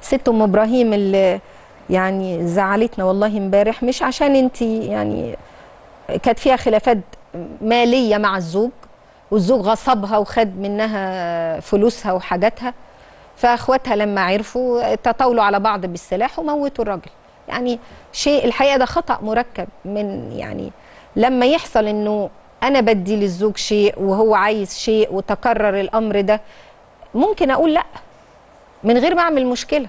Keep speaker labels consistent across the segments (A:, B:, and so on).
A: ست ام ابراهيم اللي يعني زعلتنا والله امبارح مش عشان انت يعني كانت فيها خلافات ماليه مع الزوج والزوج غصبها وخد منها فلوسها وحاجاتها فاخواتها لما عرفوا تطاولوا على بعض بالسلاح وموتوا الراجل يعني شيء الحقيقه ده خطا مركب من يعني لما يحصل انه انا بدي للزوج شيء وهو عايز شيء وتكرر الامر ده ممكن اقول لا من غير ما اعمل مشكله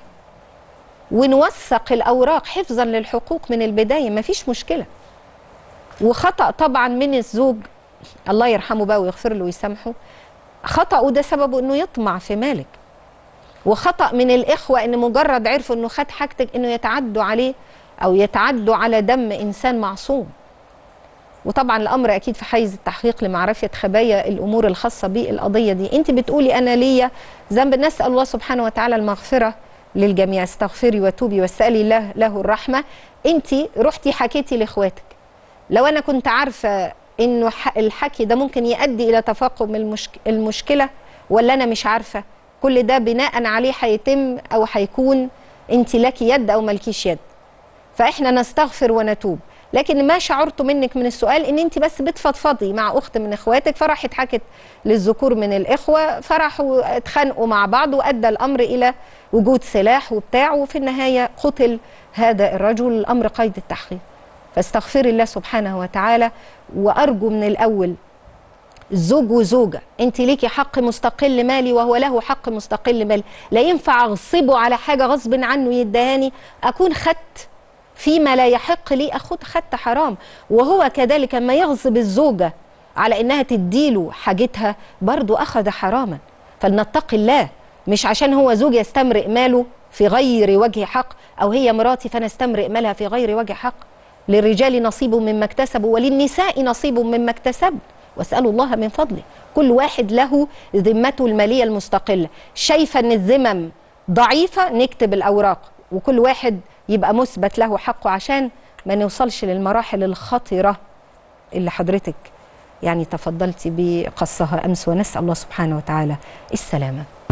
A: ونوثق الاوراق حفظا للحقوق من البدايه مفيش مشكله وخطا طبعا من الزوج الله يرحمه بقى ويغفر له ويسامحه خطأه ده سببه انه يطمع في مالك وخطأ من الإخوة إن مجرد عرفوا إنه خد حاجتك إنه يتعدوا عليه أو يتعدوا على دم إنسان معصوم وطبعا الأمر أكيد في حيز التحقيق لمعرفة خبايا الأمور الخاصة بالقضية دي أنت بتقولي أنا ليا ذنب نسأل الله سبحانه وتعالى المغفرة للجميع استغفري وتوبي واسألي الله له الرحمة أنت رحتي حكيتي لإخواتك لو أنا كنت عارفة إنه الحكي ده ممكن يؤدي إلى تفاقم المشك... المشكلة ولا أنا مش عارفة كل ده بناء عليه هيتم او هيكون انت لك يد او مالكيش يد فاحنا نستغفر ونتوب لكن ما شعرت منك من السؤال ان انت بس بتفضفضي مع اخت من اخواتك فراحت حكت للذكور من الاخوه فراحوا اتخانقوا مع بعض وادى الامر الى وجود سلاح وبتاع وفي النهايه قتل هذا الرجل الامر قيد التحقيق فاستغفري الله سبحانه وتعالى وارجو من الاول زوج وزوجه انت ليكي حق مستقل مالي وهو له حق مستقل مالي لا ينفع اغصبه على حاجه غصب عنه يدهاني اكون خدت فيما لا يحق لي اخد خدت حرام وهو كذلك ما يغصب الزوجه على انها تديله حاجتها برضو اخذ حراما فلنتقي الله مش عشان هو زوج يستمرئ ماله في غير وجه حق او هي مراتي فنستمرئ مالها في غير وجه حق للرجال نصيب مما اكتسبوا وللنساء نصيب مما اكتسبن واسالوا الله من فضله كل واحد له ذمته الماليه المستقله شايفه ان الذمم ضعيفه نكتب الاوراق وكل واحد يبقى مثبت له حقه عشان ما نوصلش للمراحل الخطره اللي حضرتك يعني تفضلتي بقصها امس ونسال الله سبحانه وتعالى السلامه